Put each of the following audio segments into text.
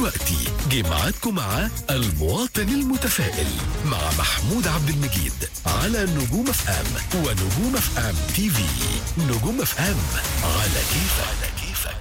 دلوقتي جه ميعادكم مع المواطن المتفائل مع محمود عبد المجيد على نجوم اف ام ونجوم اف ام تي في نجوم اف ام على كيفك على كيفك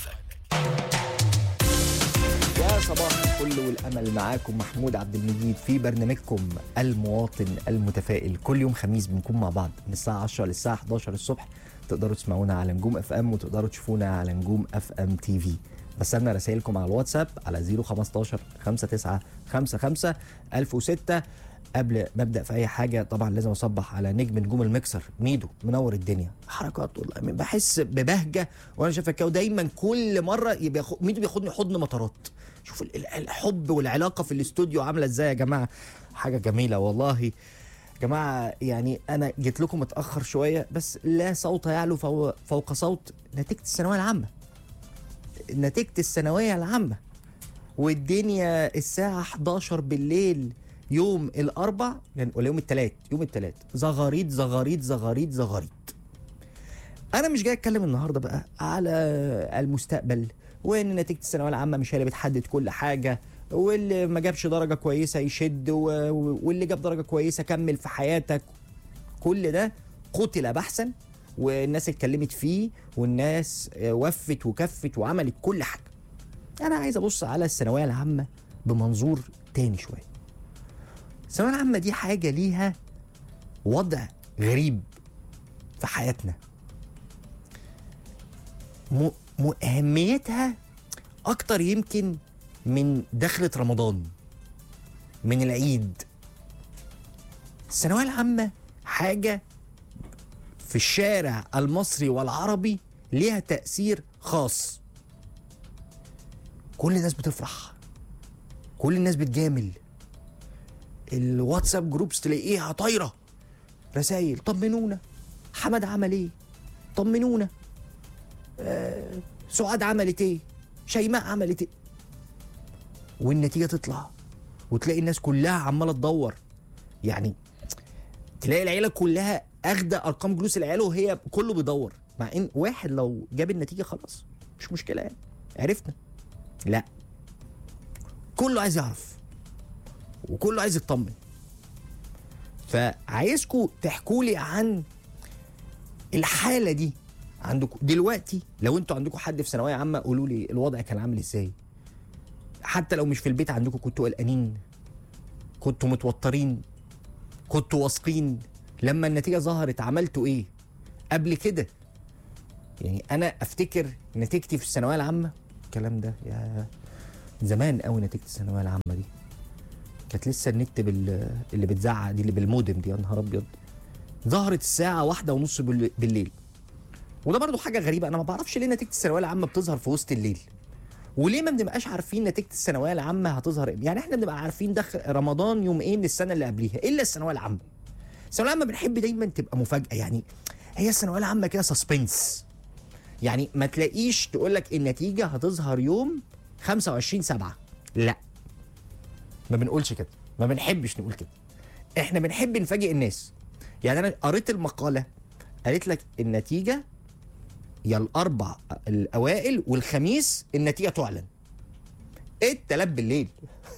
يا صباح الفل والامل معاكم محمود عبد المجيد في برنامجكم المواطن المتفائل كل يوم خميس بنكون مع بعض من الساعه 10 للساعه 11 الصبح تقدروا تسمعونا على نجوم اف ام وتقدروا تشوفونا على نجوم اف ام تي في بستنى رسائلكم على الواتساب على 015 59 55 1006 قبل ما ابدا في اي حاجه طبعا لازم اصبح على نجم نجوم المكسر ميدو منور الدنيا حركات والله بحس ببهجه وانا شايف الكاو دايما كل مره يبقى ياخد- ميدو بياخدني حضن مطارات شوف ال- ال- الحب والعلاقه في الاستوديو عامله ازاي يا جماعه حاجه جميله والله يا جماعه يعني انا جيت لكم متاخر شويه بس لا صوت يعلو فوق, فوق صوت نتيجه الثانويه العامه نتيجه الثانويه العامه والدنيا الساعه 11 بالليل يوم الاربع يعني ولا يوم الثلاث يوم الثلاث زغاريد زغاريد زغاريد زغاريد انا مش جاي اتكلم النهارده بقى على المستقبل وان نتيجه الثانويه العامه مش هي اللي بتحدد كل حاجه واللي ما جابش درجه كويسه يشد و- و- واللي جاب درجه كويسه كمل في حياتك كل ده قتل بحثا والناس اتكلمت فيه والناس آه، وفت وكفت وعملت كل حاجه انا عايز ابص على الثانويه العامه بمنظور تاني شويه الثانويه العامه دي حاجه ليها وضع غريب في حياتنا م... م... اهميتها اكتر يمكن من دخلة رمضان من العيد الثانويه العامه حاجه في الشارع المصري والعربي ليها تاثير خاص كل الناس بتفرح كل الناس بتجامل الواتساب جروبس تلاقيها طايره رسايل طمنونا حمد عمل ايه طمنونا آه سعاد عملت ايه شيماء عملت ايه والنتيجه تطلع وتلاقي الناس كلها عماله تدور يعني تلاقي العيله كلها اخده ارقام جلوس العيله وهي كله بيدور مع ان واحد لو جاب النتيجه خلاص مش مشكله يعني عرفنا لا كله عايز يعرف وكله عايز يطمن فعايزكم تحكوا لي عن الحاله دي عندكم دلوقتي لو انتوا عندكم حد في ثانويه عامه قولوا لي الوضع كان عامل ازاي حتى لو مش في البيت عندكم كنتوا قلقانين كنتوا متوترين كنتوا واثقين لما النتيجه ظهرت عملتوا ايه قبل كده يعني انا افتكر نتيجتي في الثانويه العامه الكلام ده يا زمان قوي نتيجه الثانويه العامه دي كانت لسه النت بال... اللي بتزعق دي اللي بالمودم دي يا نهار ابيض ظهرت الساعه واحدة ونص بال- بالليل وده برضو حاجه غريبه انا ما بعرفش ليه نتيجه الثانويه العامه بتظهر في وسط الليل وليه ما بنبقاش عارفين نتيجه الثانويه العامه هتظهر امتى يعني احنا بنبقى عارفين دخل رمضان يوم ايه من السنه اللي قبليها الا الثانويه العامه الثانويه العامه بنحب دايما تبقى مفاجاه يعني هي الثانويه العامه كده سسبنس يعني ما تلاقيش تقول لك النتيجه هتظهر يوم 25 7 لا ما بنقولش كده ما بنحبش نقول كده احنا بنحب نفاجئ الناس يعني انا قريت المقاله قالت لك النتيجه يا الاربع الاوائل والخميس النتيجه تعلن التلات بالليل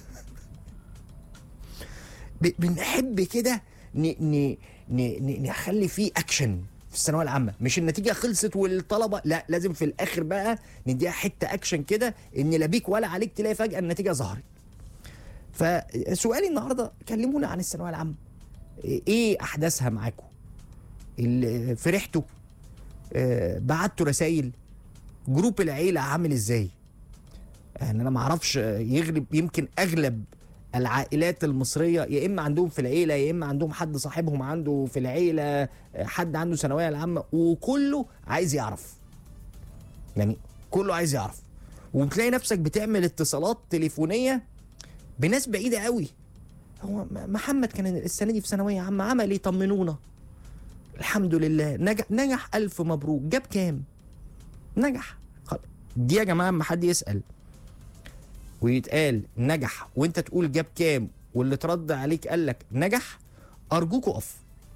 ب- بنحب كده ن- ن- ن- ن- نخلي فيه اكشن في الثانويه العامه مش النتيجه خلصت والطلبه لا لازم في الاخر بقى نديها حته اكشن كده ان لا بيك ولا عليك تلاقي فجاه النتيجه ظهرت فسؤالي النهارده كلمونا عن الثانويه العامه ايه احداثها معاكم ال- فرحتوا آه، بعتوا رسائل جروب العيله عامل ازاي يعني انا ما اعرفش آه، يغلب يمكن اغلب العائلات المصريه يا اما عندهم في العيله يا اما عندهم حد صاحبهم عنده في العيله آه، حد عنده ثانويه العامه وكله عايز يعرف يعني كله عايز يعرف وبتلاقي نفسك بتعمل اتصالات تليفونيه بناس بعيده قوي هو م- محمد كان السنه دي في ثانويه عامه عمل ايه طمنونا الحمد لله نجح نجح الف مبروك جاب كام نجح خلاص. دي يا جماعه اما حد يسال ويتقال نجح وانت تقول جاب كام واللي ترد عليك قال لك نجح ارجوك اقف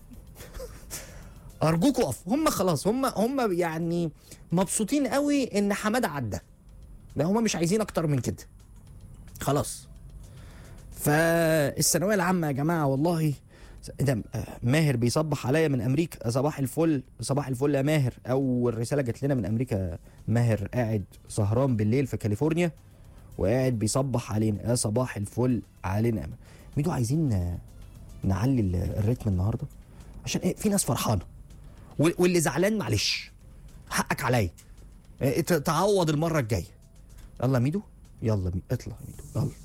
ارجوك اقف هم خلاص هم هم يعني مبسوطين قوي ان حماده عدى ده هم مش عايزين اكتر من كده خلاص فالثانويه العامه يا جماعه والله ده ماهر بيصبح عليا من امريكا صباح الفل صباح الفل يا ماهر اول رساله جات لنا من امريكا ماهر قاعد سهران بالليل في كاليفورنيا وقاعد بيصبح علينا يا صباح الفل علينا ميدو عايزين نعلي ال- الريتم النهارده عشان ايه في ناس فرحانه وال- واللي زعلان معلش حقك عليا إيه، ت- تعوض المره الجايه يلا يا ميدو يلا مي- اطلع يا ميدو يلا